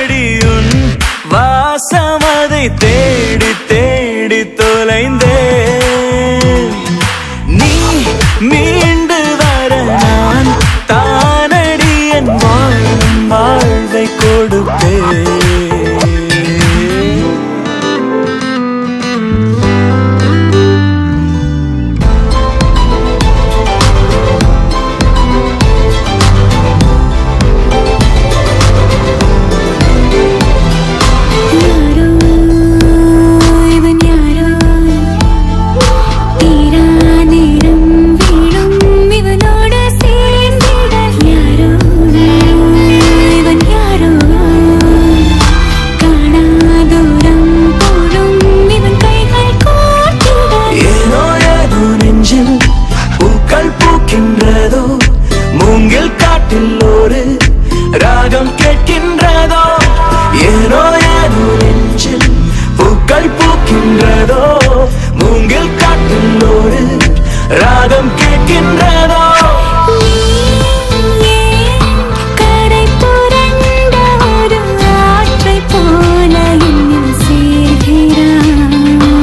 அடியுன் வாசமதை தேடி தேடி தொலைந்தேன் நீ மீண்டு வர நான் தானடி என் வாழும் வாழ்வை கொடுப்பேன் யாரோ இவன் யாரோ தீரா நேரம் வீழும் இவனோடு சேர்ந்திட யாரோ இவன் யாரோ காணா தூரம் போடும் இவன் கைகள் கோர்த்திட ஏனோ ஏதோ நெஞ்சில் பூக்கள் பூக்கின்றதோ மூங்கில் காட்டில் ஒரு ராகம் கேட்கின்றதோ ஏனோ ஏதோ நெஞ்சில் பூக்கள் பூக்கின்றதோ மூங்கில் காட்டில் ஒரு ராகம் கேட்கின்றதோ கரை புரண்ட ஒரு ஆற்றைப் போல என்னில் சேர்கிறாய்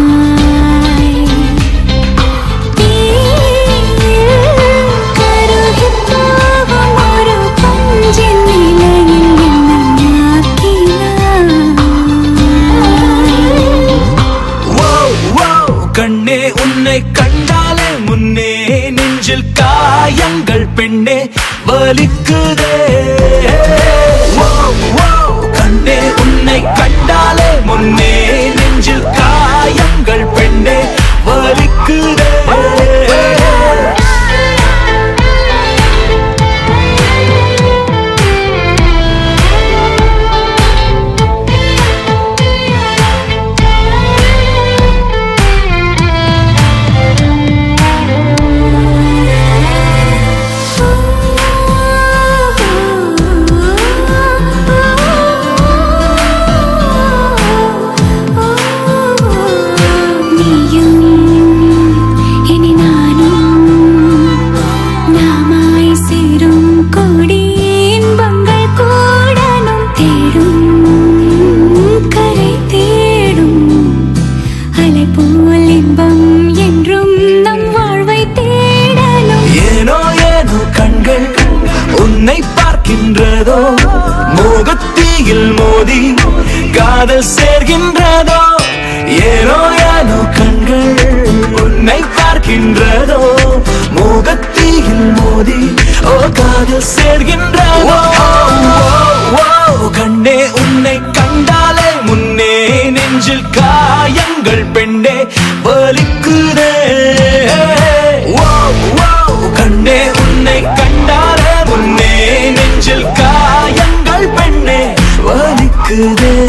தீயில் கருகிப் போகும் ஒரு பஞ்சின் நிலையில் என்னை ஆக்கினாய் ஓ ஓ கண்ணே உன்னை கண்டாலே முன்னே நெஞ்சில் காயங்கள் பெண்ணே வலிக்குதே ஓ ஓ கண்ணே உன்னை கண்டாலே முன்னே நெஞ்சில் காயங்கள் பெண்ணே வலிக்குதே நீயும் இனி நானும் நாமாய் சேரும் கோடி இன்பங்கள் கூடனும் தேடும் கரை தேடும் அலை போல் இன்பம் என்றும் நம் வாழ்வை தேடலும் ஏனோ ஏனோ கண்கள் உன்னை பார்க்கின்றதோ மோகத்தீயில் மோதி காதல் சேர்கின்றதோ ஏனோ ஏனோ கண்கள் உன்னை பார்க்கின்றதோ மோகத்தீயில் மோதி ஓ காதல் சேர்கின்றதோ ஓ, ஓ, கண்ணே உன்னை கண்டாலே முன்னே நெஞ்சில் காயங்கள் பெண்ணே வலிக்குதே ஓ, ஓ, கண்ணே உன்னை கண்டாலே முன்னே நெஞ்சில் காயங்கள் பெண்ணே வலிக்குதே